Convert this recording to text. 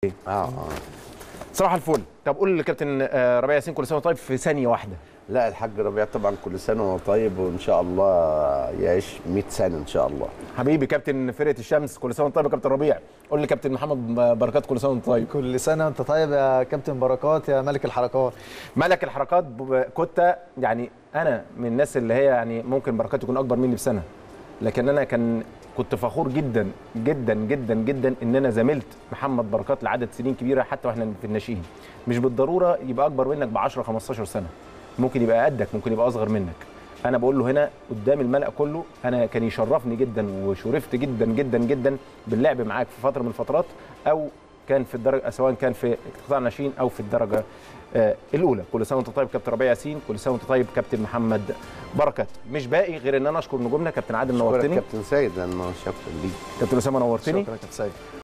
اه اه صباح الفل طب قول لكابتن آه، ربيع ياسين كل سنه وأنت طيب في ثانيه واحده لا الحاج ربيع طبعا كل سنه وهو طيب وان شاء الله يعيش 100 سنه ان شاء الله حبيبي كابتن فرقه الشمس كل سنه وأنت طيب يا كابتن ربيع قول لي كابتن محمد بركات كل سنه وأنت طيب كل سنه وانت طيب يا كابتن بركات يا ملك الحركات ملك الحركات ب- كنت يعني انا من الناس اللي هي يعني ممكن بركات يكون اكبر مني بسنه لكن انا كان كنت فخور جدا جدا جدا جدا ان انا زميلت محمد بركات لعدد سنين كبيره حتى واحنا في الناشئين مش بالضروره يبقى اكبر منك ب 10 15 سنه ممكن يبقى قدك ممكن يبقى اصغر منك انا بقول له هنا قدام الملأ كله انا كان يشرفني جدا وشرفت جدا جدا جدا باللعب معاك في فتره من الفترات او كان في الدرجه سواء كان في قطاع الناشئين او في الدرجه آه، الاولى كل سنه وانت طيب كابتن ربيع ياسين كل سنه وانت طيب كابتن محمد بركات مش باقي غير ان انا اشكر نجومنا كابتن عادل شكرا نورتني كابتن سيد لانه شاف ليك كابتن اسامه نورتني شكرا يا كابتن سيد